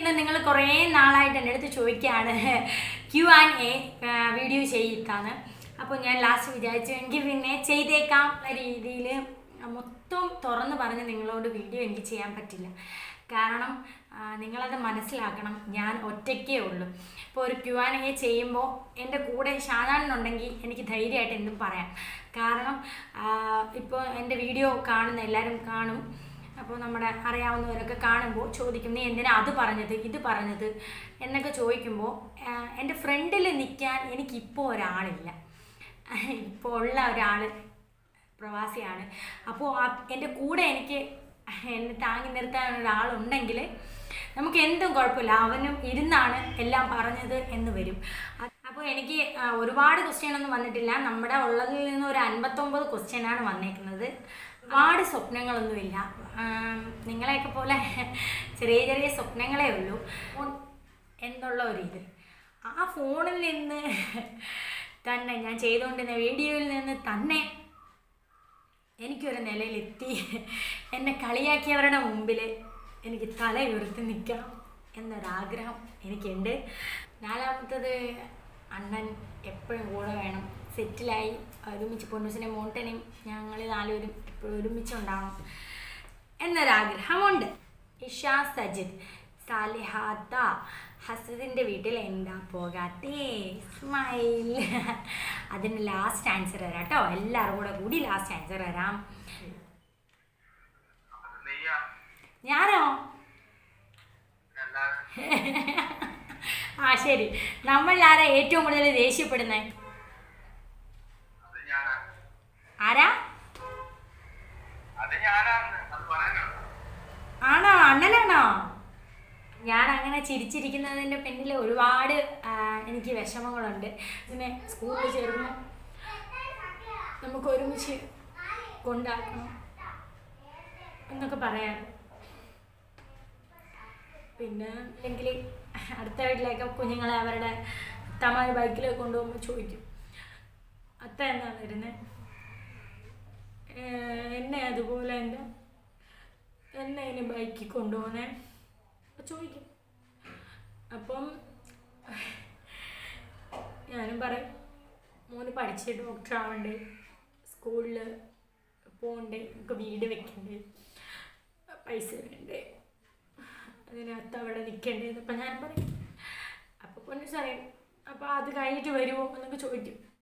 ഇന്ന് നിങ്ങൾ കുറേ നാളായിട്ട് എൻ്റെ അടുത്ത് ചോദിക്കുകയാണ് ക്യു ആൻഡ് എ വീഡിയോ ചെയ്യിക്കാന്ന് അപ്പോൾ ഞാൻ ലാസ്റ്റ് വിചാരിച്ചു എങ്കിൽ പിന്നെ ചെയ്തേക്കാം എന്ന രീതിയിൽ മൊത്തം തുറന്ന് പറഞ്ഞ് നിങ്ങളോട് വീഡിയോ എനിക്ക് ചെയ്യാൻ പറ്റില്ല കാരണം ആ, നിങ്ങളത് മനസ്സിലാക്കണം ഞാൻ ഒറ്റയ്ക്കേ ഉള്ളൂ ഇപ്പോൾ ഒരു ക്യു ആൻ എ ചെയ്യുമ്പോൾ എൻ്റെ കൂടെ ഷാജാനുണ്ടെങ്കിൽ എനിക്ക് ധൈര്യമായിട്ട് എന്തും പറയാം കാരണം ഇപ്പോൾ എൻ്റെ വീഡിയോ കാണുന്ന എല്ലാവരും കാണും അപ്പോൾ നമ്മുടെ അറിയാവുന്നവരൊക്കെ കാണുമ്പോൾ ചോദിക്കും നീ എന്തിനാ അത് പറഞ്ഞത് ഇത് പറഞ്ഞത് എന്നൊക്കെ ചോദിക്കുമ്പോൾ ആ, എൻ്റെ ഫ്രണ്ടിൽ നിൽക്കാൻ എനിക്കിപ്പോൾ ഒരാളില്ല ഇപ്പോൾ ഉള്ള ഒരാൾ പ്രവാസിയാണ് അപ്പോൾ ആ എൻ്റെ കൂടെ എനിക്ക് എന്നെ താങ്ങി നിർത്താൻ ഒരാളുണ്ടെങ്കിൽ നമുക്ക് എന്തും കുഴപ്പമില്ല അവനും ഇരുന്നാണ് എല്ലാം പറഞ്ഞത് എന്ന് വരും അ- അപ്പോൾ എനിക്ക് ആ, ഒരുപാട് ക്വസ്റ്റ്യൻ ഒന്നും വന്നിട്ടില്ല നമ്മുടെ ഉള്ളതിൽ നിന്ന് ഒരു അൻപത്തൊമ്പത് ക്വസ്റ്റ്യനാണ് വന്നേക്കുന്നത് ഒരുപാട് സ്വപ്നങ്ങളൊന്നുമില്ല ആം, നിങ്ങളെയൊക്കെ പോലെ ചെറിയ ചെറിയ സ്വപ്നങ്ങളേ ഉള്ളൂ ഫോൺ എന്നുള്ള ഒരു ഇത് ആ ഫോണിൽ നിന്ന് തന്നെ ഞാൻ ചെയ്തുകൊണ്ടിരുന്ന വീഡിയോയിൽ നിന്ന് തന്നെ എനിക്കൊരു നിലയിലെത്തി എന്നെ കളിയാക്കിയവരുടെ മുമ്പിൽ എനിക്ക് തല ഉയർത്തി നിൽക്കണം എന്നൊരാഗ്രഹം എനിക്കുണ്ട് നാലാമത്തത് അണ്ണൻ എപ്പോഴും കൂടെ വേണം സെറ്റിലായി ഒരുമിച്ച് പൊന്നൂസിനെ മോണ്ടനെയും ഞങ്ങൾ നാലുപേരും എപ്പോഴും ഒരുമിച്ചുണ്ടാവണം എന്നൊരാഗ്രഹമുണ്ട് ഇഷ സജിദ് സാലിഹാത്ത ഹസദിൻ്റെ വീട്ടിൽ എന്താ പോകാത്തേ സ്മൈൽ അതിന് ലാസ്റ്റ് ആൻസർ തരാം കേട്ടോ എല്ലാവരും കൂടെ കൂടി ലാസ്റ്റ് ആൻസർ തരാം നെയ്യാ ഞാനോ അല്ലാതെ ആ ശരി നമ്മൾ ആരാ ഏറ്റവും കൂടുതൽ ദേഷ്യപ്പെടുന്നത് അത് ഞാനാ ആരാ അത് ഞാനാണ് അത് പറയാനാണ് ആണോ അണ്ണനാണോ ഞാൻ അങ്ങനെ ചിരിച്ചിരിക്കുന്നതിൻ്റെ പിന്നിൽ ഒരുപാട് ആ, എനിക്ക് വിഷമങ്ങളുണ്ട് പിന്നെ സ്കൂളിൽ ചേർന്ന് നമുക്ക് ഒരുമിച്ച് കൊണ്ടാക്കണം എന്നൊക്കെ പറയാം പിന്നെ അല്ലെങ്കിൽ അടുത്ത വീട്ടിലേക്ക് കുഞ്ഞുങ്ങളെ അവരുടെ അത്തമാര് ബൈക്കിൽ കൊണ്ടുപോകുമ്പോൾ ചോദിക്കും അത്ത എന്നാ വരുന്നത് എന്നെ അതുപോലെ എൻ്റെ എന്നെ ഇനി ബൈക്കിൽ കൊണ്ടുപോകുന്നേ അപ്പോൾ ചോദിക്കും അപ്പം ഞാനും പറയും മോന് പഠിച്ച് ഡോക്ടർ ആവണ്ടേ സ്കൂളിൽ പോകണ്ടേ നമുക്ക് വീട് വെക്കണ്ടേ പൈസ വേണ്ടേ അതിനകത്ത് അവിടെ നിൽക്കണ്ടേ എന്നപ്പം ഞാൻ പറയും അപ്പോൾ പൊന്നു സാറേ അപ്പോൾ അത് കഴിഞ്ഞിട്ട് വരുമോ എന്നൊക്കെ ചോദിക്കും